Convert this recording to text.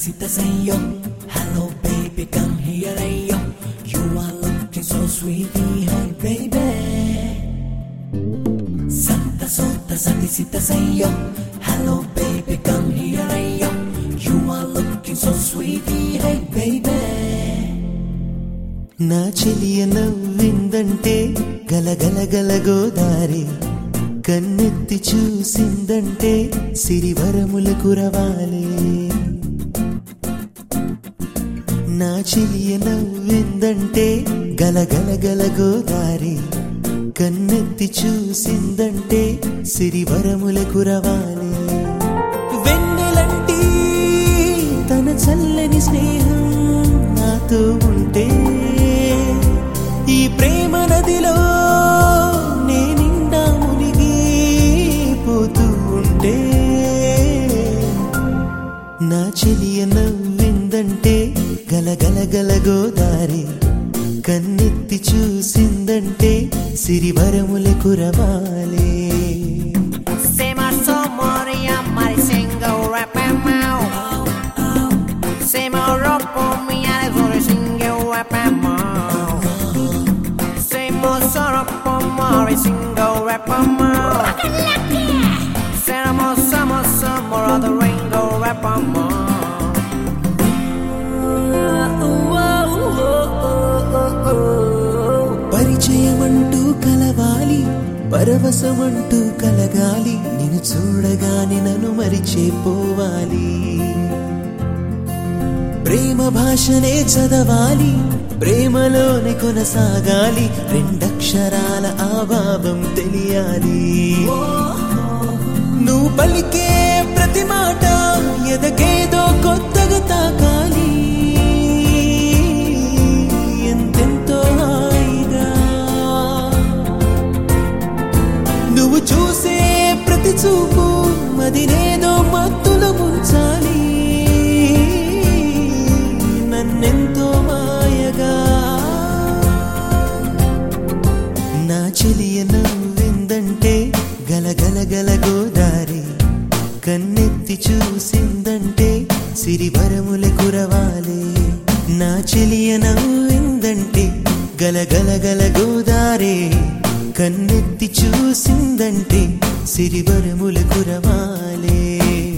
sita say yo. Hello baby, come here hey yo. You are looking so sweetie, hey baby. Santa sota sati sita say yo. Hello baby, come here hey yo. You are looking so sweetie, hey baby. నా చెలియ నవ్విందంటే గలగల గల గోదారి కన్నెత్తి చూసిందంటే సిరివరముల కురవాలే నా చెలియ నవ్విందంటే గలగల గల గోదారి కన్నెత్తి చూసిందంటే సిరివరముల కురవాలే వెన్నెలంటి తన చల్లని స్నేహం నాతో ఉంటే ఈ ప్రేమ నదిలో నేనిండా మునిగి పోతూ ఉంటే నా చెలియ నవ్విందంటే గలగల గల గోదారి కన్నెత్తి చూసిందంటే సిరివరముల కురవాలే Se marzo moria marisengo rapamau Se morro por mi ale sobre singe rapamau Se mozoro por mori singo rapamau Se mozo mozo moro the ringo rapamau పరిచయమంటూ కలవాలి పరవశమంటూ కలగాలి నిన్ను చూడగానే నన్ను మరిచేపోవాలి ప్రేమ భాషనే చదవాలి ప్రేమలోనే కొనసాగాలి రెండక్షరాల ఆభావం తెలియాలి నువ్వు పలికే ప్రతి మాట ఎదకేదో కొత్తగా తాకాలి ఎంతెంతో హాయిగా నువ్వు చూసే ప్రతి చూపు మదినేదో మత్తులో ముంచాలి నన్నెంతో మాయగా నా చెలియ నవ్విందంటే గలగల గల గోదారి కన్నెత్తి చూసిందంటే సిరివరముల కురవాలే నా చెలియ నవ్విందంటే గలగల గల గోదారే కన్నెత్తి చూసిందంటే సిరివరముల కురవాలే